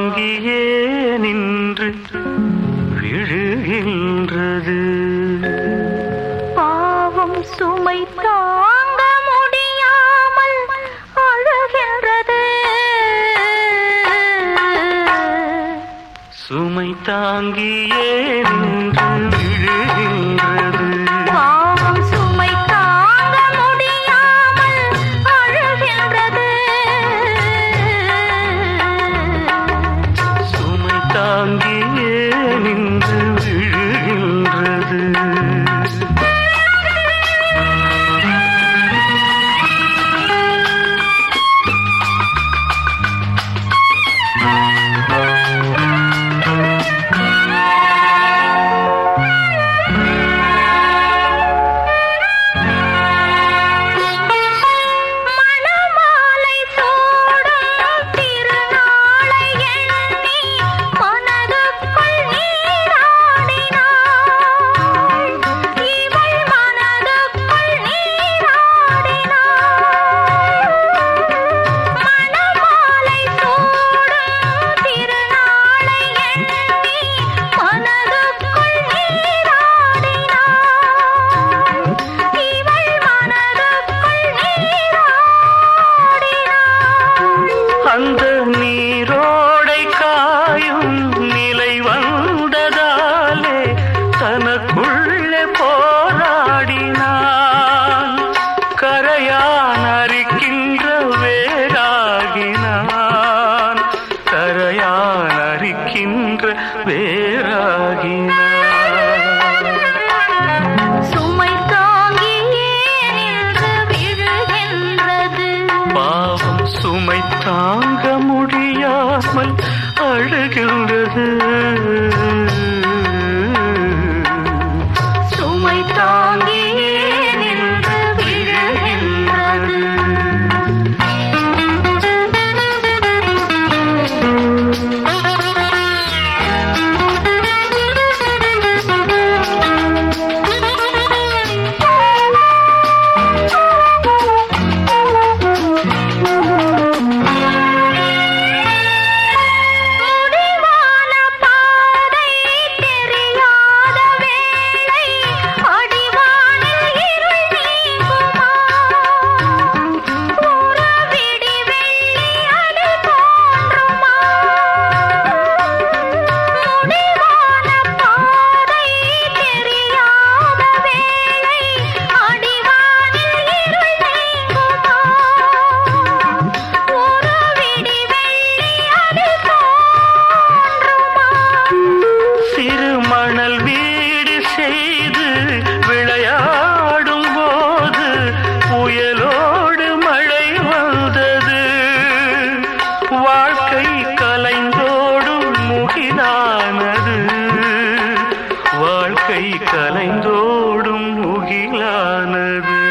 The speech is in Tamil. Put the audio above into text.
தாங்கியே நின்று விழுகின்றது பாவம் சுமை தாங்க முடியாமல் அழுகின்றது சுமை தாங்கியே நின்று விழுகின்றது பாவம் சுமை தாங்க முடியாமல் அழுகின்றது சுமை தாங்கியே நின்று விழுகின்றது மணமாலை சூடும் திருநாளை எண்ணி மனதுக்குள் நீராடினாள் இவள் மனதுக்குள் நீராடினாள் மணமாலை சூடும் திருநாளை எண்ணி மனதுக்குள் நீராடினாள் இவள் மனதுக்குள் நீராடினாள் அந்த நீரோடை காயும் நிலை வந்ததாலே தனக்குள்ளே போராடினான் கரையான் அரிக்கின்ற வேராகினான் கரையான் அரிக்கின்ற வேராகினான் சுமை தாங்கியே நின்று விழுகின்றது பாவம் சுமை தாங்க முடியாமல் அழுகின்றது சுமை தாங்கியே நின்று விழுகின்றது முடிவான பாதை தெரியாத வேளை அடிவானில் இருள் நீங்குமா ஒரு விடி வெள்ளி அது தோன்றுமா முடிவான பாதை தெரியாத வேளை அடிவானில் இருள் நீங்குமா ஒரு விடி வெள்ளி அது தோன்றுமா சிறு மணல் வீடு செய்து விளையாடும் போது புயலோடு மழை வந்தது வாழ்க்கை கலைந்தோடும் முகிலானது வாழ்க்கை கலைந்தோடும் முகிலானது